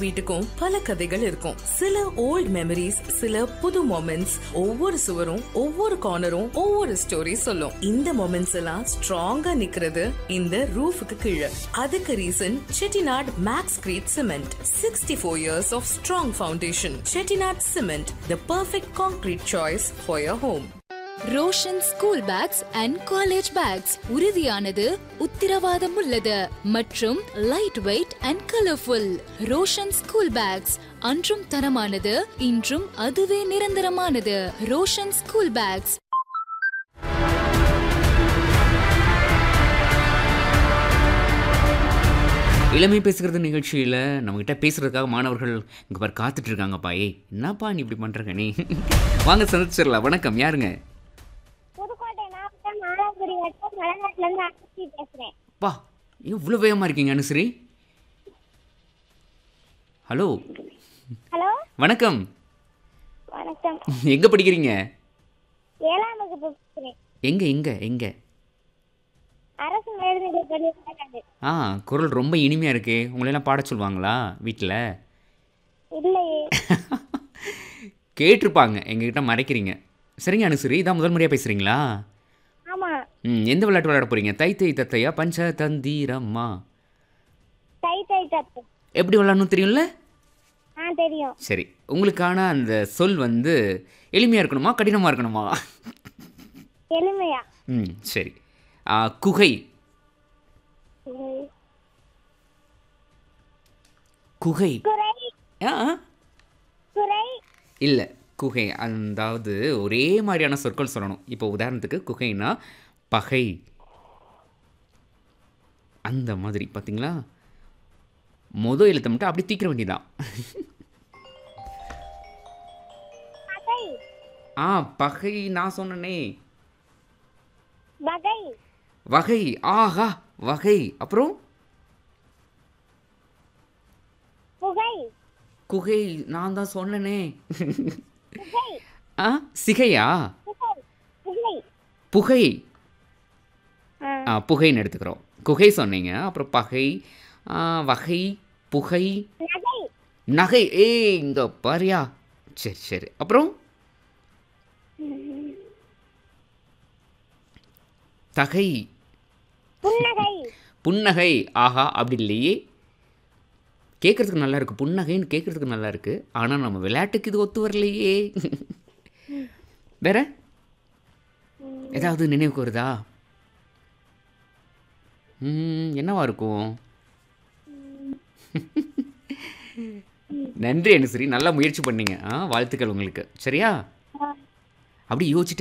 வீட்டுக்கும் பல கதைகள் இருக்கும் சில ஓல்ட் மெமரிஸ் சில புது மொமெண்ட்ஸ் ஒவ்வொரு சுவரும் ஒவ்வொரு கார்னரும் ஒவ்வொரு ஸ்டோரி சொல்லும் இந்த மொமெண்ட்ஸ் எல்லாம் ஸ்ட்ராங்கா நிக்கிறது இந்த ரூஃபுக்கு கீழே அதுக்கு reason Chettinad Maxcrete cement sixty four years of strong foundation Chettinad cement the perfect concrete choice for your home Roshan school bags and college bags உறுதியானது உத்திரவாதம் உள்ளது மற்றும் light weight and colourful Roshan school bags அன்றும் தரமானது இன்றும் அதுவே நிரந்தரமானது ரோஷன் ஸ்கூல் பேக்ஸ் இளமை பேசுகிறது நிகழ்ச்சியில் நம்மக்கிட்ட பேசுகிறதுக்காக மாணவர்கள் இங்கே பாரு காத்துட்டு இருக்காங்கப்பா ஏய் என்னப்பா நீ இப்படி பண்ணுறங்க நீ வாங்க சந்திச்சிடலாம் வணக்கம் யாருங்க புதுக்கோட்டை மாவட்டம் ஆலாங்குடி வட்டம் மலைநாட்டுல இருந்து அனுப்பி பேசுறேன் பா இவ்வளோ வேகமாக இருக்கீங்க அனுஸ்ரீ ஹலோ ஹலோ வணக்கம் வணக்கம் எங்கே படிக்கிறீங்க ஏழாம் வகுப்பு பேசுறேன் எங்கே எங்கே எங்கே அரசு மேல்நிலைப் பள்ளி வளர்க்காது ஆ குரல் ரொம்ப இனிமையாக இருக்கே உங்களெல்லாம் பாட சொல்லுவாங்களா வீட்டில் இல்லையே கேட்டிருப்பாங்க எங்ககிட்ட மறைக்கிறீங்க சரிங்க அனுசரி இதான் முதல் முறையாக பேசுகிறீங்களா ஆமா ம் எந்த விளையாட்டு விளையாட போகிறீங்க தை தை தத்தையா பஞ்ச தந்திரம்மா தை தை தப்பு எப்படி விளையாடணும் தெரியும்ல ஆ தெரியும் சரி உங்களுக்கான அந்த சொல் வந்து எளிமையாக இருக்கணுமா கடினமாக இருக்கணுமா எளிமையா ம் சரி ஆ, குகை குகை குறை ஆ குறை இல்லை குகை அதாவது ஒரே மாதிரியான சொற்கள் சொல்லணும் இப்போ உதாரணத்துக்கு குகைனா பகை அந்த மாதிரி பார்த்தீங்களா மொதல் எழுத்தை மட்டும் அப்படி தீக்கிற வேண்டியதான் பகை ஆ பகை நான் சொன்னனே வகை வகை ஆஹா வகை அப்புறம் புகை குகை நான் தான் சொன்னனே புகை ஆ சிகையா புகை புகை புகை ஆ, ஆ புகைன்னு எடுத்துக்கிறோம் குகை சொன்னீங்க அப்புறம் பகை ஆ, வகை புகை நகை நகை ஏய் இங்க பாரியா சரி சரி அப்புறம் தகை புன்னகை புன்னகை ஆஹா அப்படி இல்லையே கேட்குறதுக்கு நல்லா இருக்கு புன்னகைன்னு கேட்குறதுக்கு நல்லா இருக்கு ஆனால் நம்ம விளையாட்டுக்கு இது ஒத்து வரலையே வேற ஏதாவது நினைவுக்கு வருதா ம், என்னவா இருக்கும் நன்றி அனுசரி நல்லா முயற்சி பண்ணீங்க ஆ வாழ்த்துக்கள் உங்களுக்கு சரியா அப்படி யோசிச்சுட்டு